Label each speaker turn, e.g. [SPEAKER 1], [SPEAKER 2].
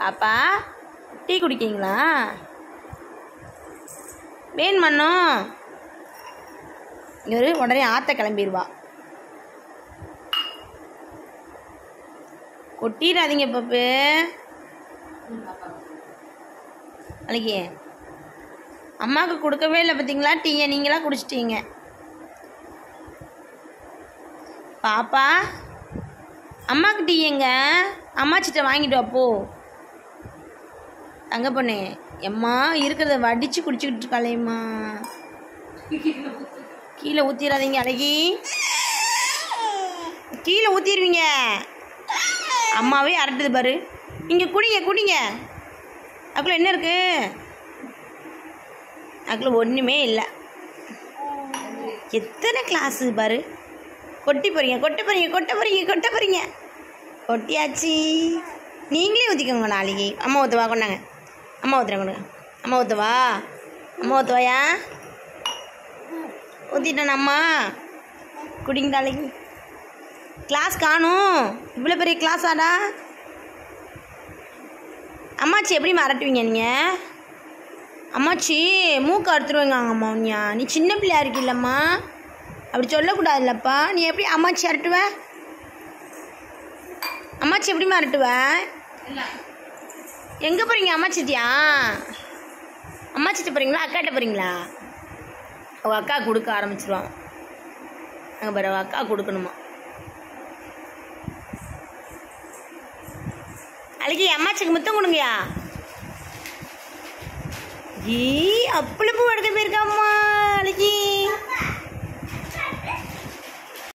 [SPEAKER 1] பாப்பா tea குடிக்கீங்களா van பண்ணும் இவர் உடனே ஆற்ற கிளம்பிடுவா கொட்டிடாதீங்க பப்பு அழகி அம்மாவுக்கு கொடுக்கவே இல்லை பார்த்தீங்களா டீயை நீங்களா குடிச்சிட்டீங்க பாப்பா அம்மாவுக்கு டீ எங்க அம்மாச்சிட்ட வாங்கிட்டு வா போ தங்க பொண்ணு எம்மா இருக்கிறத வடிச்சு குடிச்சுக்கிட்டு இருக்காளேம்மா கீழே ஊற்றிடாதீங்க அழகி கீழே ஊற்றிடுவீங்க அம்மாவே அரட்டுது பாரு இங்கே குடிங்க குடிங்க அதுக்குள்ள என்ன இருக்கு அதுக்குள்ள ஒன்றுமே இல்லை எத்தனை கிளாஸு பாரு கொட்டி போறீங்க கொட்ட போறீங்க கொட்ட போறீங்க கொட்ட போறீங்க கொட்டியாச்சு நீங்களே ஊற்றிக்கோங்க நாளைக்கு அம்மா ஊற்றுவா கொண்டாங்க அம்மா ஊற்றுறேன் கொடுங்க அம்மா ஊற்றுவா அம்மா ஊற்றுவாயா ஊற்றிட்டேன் அம்மா குடிங்க நாளைக்கு கிளாஸ் காணும் இவ்வளோ பெரிய கிளாஸ் ஆடா அம்மாச்சி எப்படி மறட்டுவீங்க நீங்கள் அம்மாச்சி மூக்கு அறுத்துருவாங்க அம்மா உன்யா நீ சின்ன பிள்ளையா இருக்கில்லம்மா அப்படி சொல்லக்கூடாதுல்லப்பா நீ எப்படி அம்மாச்சி அரட்டுவ அம்மாச்சி எப்படி அரட்டுவ எங்கே போகிறீங்க அம்மாச்சிட்டியா அம்மாச்சிட்ட போகிறீங்களா அக்காட்ட போகிறீங்களா அவள் அக்கா கொடுக்க ஆரம்பிச்சிருவான் அங்கே பாரு அவ அக்கா கொடுக்கணுமா அழகி அம்மாச்சிக்கு முத்தம் கொடுங்கயா ஈ அப்பளப்பூ எடுக்க போயிருக்காம்மா அழகி